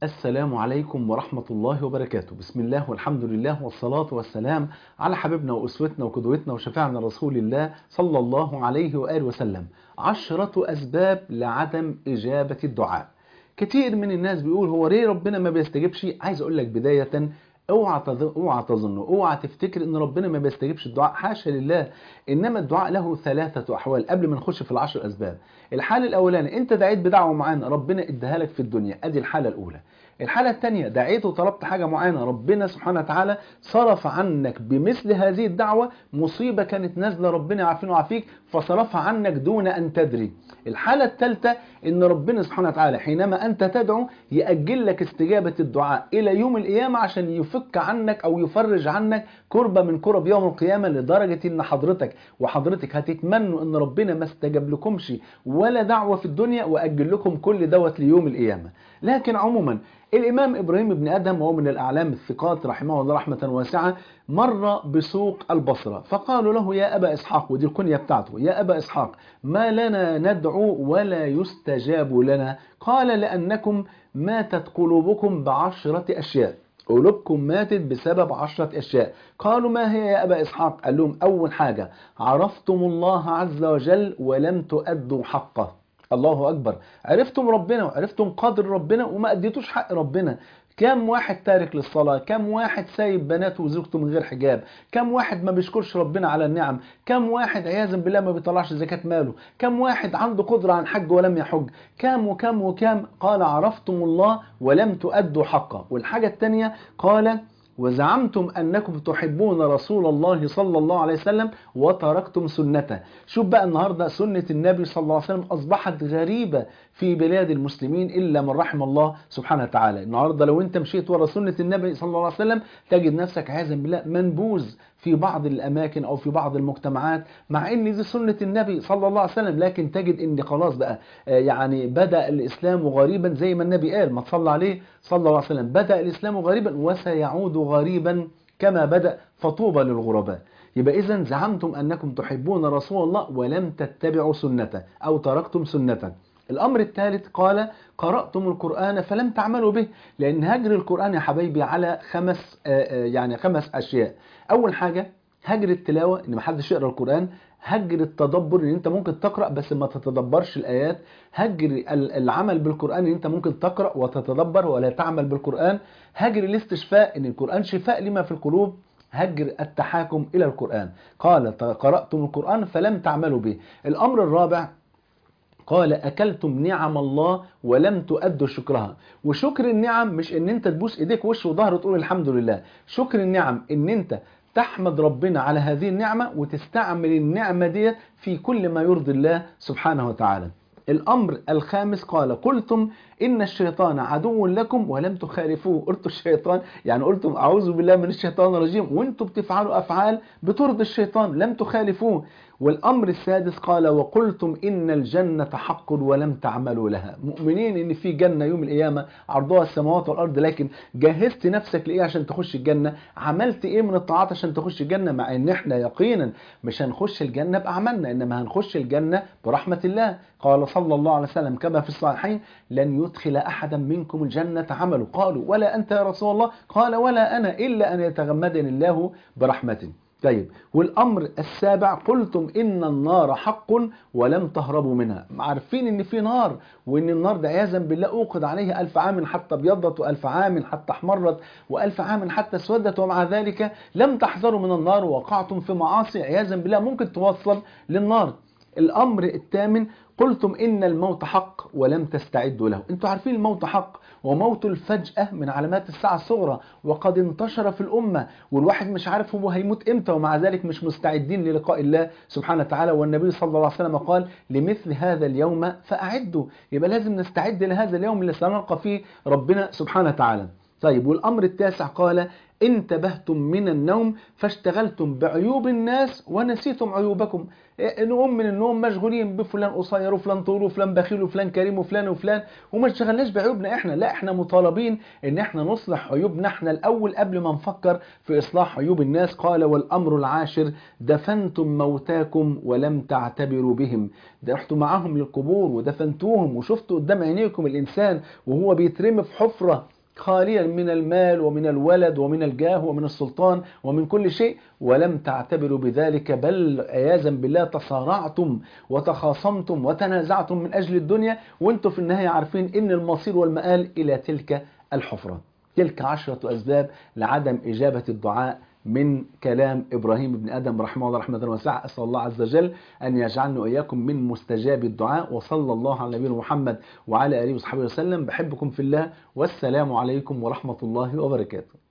السلام عليكم ورحمة الله وبركاته بسم الله والحمد لله والصلاة والسلام على حبيبنا وأسوتنا وقدوتنا وشفيعنا رسول الله صلى الله عليه وآله وسلم عشرة أسباب لعدم إجابة الدعاء كتير من الناس بيقول هو ليه ربنا ما بيستجيبش عايز أقول لك بداية اوعى تظن اوعى تظن اوعى تفتكر ان ربنا ما بيستجيبش الدعاء حاشا لله انما الدعاء له ثلاثه احوال قبل ما نخش في العشر اسباب الحاله الاولانيه انت دعيت بدعوه معينه ربنا اداها لك في الدنيا ادي الحاله الاولى الحالة الثانية دعيت وطلبت حاجة معينة ربنا سبحانه وتعالى صرف عنك بمثل هذه الدعوة مصيبة كانت نازلة ربنا يعافينا ويعافيك فصرفها عنك دون أن تدري الحالة الثالثة إن ربنا سبحانه وتعالى حينما أنت تدعو يأجل لك استجابة الدعاء إلى يوم القيامة عشان يفك عنك أو يفرج عنك كربة من كرب يوم القيامة لدرجة إن حضرتك وحضرتك هتتمنوا إن ربنا ما استجاب لكمش ولا دعوة في الدنيا وأجل لكم كل دوت ليوم القيامة لكن عموما الإمام إبراهيم بن آدم وهو من الأعلام الثقات رحمه الله رحمة واسعة مر بسوق البصرة فقالوا له يا أبا إسحاق ودي الكنية بتاعته يا أبا إسحاق ما لنا ندعو ولا يستجاب لنا قال لأنكم ماتت قلوبكم بعشرة أشياء قلوبكم ماتت بسبب عشرة أشياء قالوا ما هي يا أبا إسحاق قال لهم أول حاجة عرفتم الله عز وجل ولم تؤدوا حقه الله أكبر عرفتم ربنا وعرفتم قدر ربنا وما أديتوش حق ربنا كم واحد تارك للصلاة كم واحد سايب بناته وزوجته من غير حجاب كم واحد ما بيشكرش ربنا على النعم كم واحد عياذا بالله ما بيطلعش زكاة ماله كم واحد عنده قدرة عن حج ولم يحج كم وكم وكم قال عرفتم الله ولم تؤدوا حقه والحاجة الثانية قال وزعمتم أنكم تحبون رسول الله صلى الله عليه وسلم وتركتم سنته شوف بقى النهاردة سنة النبي صلى الله عليه وسلم أصبحت غريبة في بلاد المسلمين إلا من رحم الله سبحانه وتعالى النهاردة لو أنت مشيت ورا سنة النبي صلى الله عليه وسلم تجد نفسك عياذا بالله منبوذ في بعض الأماكن أو في بعض المجتمعات مع أن دي سنة النبي صلى الله عليه وسلم لكن تجد أن خلاص بقى يعني بدأ الإسلام غريبا زي ما النبي قال ما تصلى عليه صلى الله عليه وسلم بدأ الإسلام غريبا وسيعود غريبا كما بدأ فطوبى للغرباء يبقى إذا زعمتم أنكم تحبون رسول الله ولم تتبعوا سنته أو تركتم سنته الأمر الثالث قال قرأتم القرآن فلم تعملوا به لأن هجر القرآن يا حبايبي على خمس يعني خمس أشياء أول حاجة هجر التلاوة إن محدش يقرأ القرآن هجر التدبر ان انت ممكن تقرأ بس ما تتدبرش الآيات هجر العمل بالقرآن ان انت ممكن تقرأ وتتدبر ولا تعمل بالقرآن هجر الاستشفاء ان القرآن شفاء لما في القلوب هجر التحاكم إلى القرآن قال قرأتم القرآن فلم تعملوا به الأمر الرابع قال أكلتم نعم الله ولم تؤدوا شكرها وشكر النعم مش ان انت تبوس ايديك وش وظهر وتقول الحمد لله شكر النعم ان انت تحمد ربنا على هذه النعمة وتستعمل النعمة دي في كل ما يرضي الله سبحانه وتعالى الأمر الخامس قال قلتم إن الشيطان عدو لكم ولم تخالفوه قلتوا الشيطان يعني قلتم أعوذ بالله من الشيطان الرجيم وانتم بتفعلوا أفعال بترضي الشيطان لم تخالفوه والأمر السادس قال وقلتم إن الجنة حق ولم تعملوا لها مؤمنين إن في جنة يوم القيامة عرضها السماوات والأرض لكن جهزت نفسك لإيه عشان تخش الجنة عملت إيه من الطاعات عشان تخش الجنة مع إن إحنا يقينا مش هنخش الجنة بأعمالنا إنما هنخش الجنة برحمة الله قال صلى الله عليه وسلم كما في الصحيحين لن يدخل أحدا منكم الجنة عمله قالوا ولا أنت يا رسول الله قال ولا أنا إلا أن يتغمدني الله برحمته طيب والأمر السابع قلتم إن النار حق ولم تهربوا منها عارفين إن في نار وإن النار ده عياذا بالله أوقد عليه ألف عام حتى ابيضت وألف عام حتى احمرت وألف عام حتى اسودت ومع ذلك لم تحذروا من النار ووقعتم في معاصي عياذا بالله ممكن توصل للنار الأمر الثامن قلتم إن الموت حق ولم تستعدوا له انتوا عارفين الموت حق وموت الفجأة من علامات الساعة الصغرى وقد انتشر في الأمة والواحد مش عارف هو هيموت إمتى ومع ذلك مش مستعدين للقاء الله سبحانه وتعالى والنبي صلى الله عليه وسلم قال لمثل هذا اليوم فأعدوا يبقى لازم نستعد لهذا اليوم اللي سنلقى فيه ربنا سبحانه وتعالى طيب والأمر التاسع قال انتبهتم من النوم فاشتغلتم بعيوب الناس ونسيتم عيوبكم نقوم من النوم مشغولين بفلان قصير وفلان طول وفلان بخيل وفلان كريم وفلان وفلان وما اشتغلناش بعيوبنا احنا لا احنا مطالبين ان احنا نصلح عيوبنا احنا الاول قبل ما نفكر في اصلاح عيوب الناس قال والامر العاشر دفنتم موتاكم ولم تعتبروا بهم ده رحتوا معاهم للقبور ودفنتوهم وشفتوا قدام عينيكم الانسان وهو بيترمي في حفره خاليا من المال ومن الولد ومن الجاه ومن السلطان ومن كل شيء ولم تعتبروا بذلك بل عياذا بالله تصارعتم وتخاصمتم وتنازعتم من أجل الدنيا وانتم في النهاية عارفين ان المصير والمآل إلى تلك الحفرة تلك عشرة أسباب لعدم إجابة الدعاء من كلام إبراهيم بن آدم رحمه الله رحمة واسعة أسأل الله عز وجل أن يجعلنا وإياكم من مستجاب الدعاء وصلى الله على نبينا محمد وعلى آله وصحبه وسلم بحبكم في الله والسلام عليكم ورحمة الله وبركاته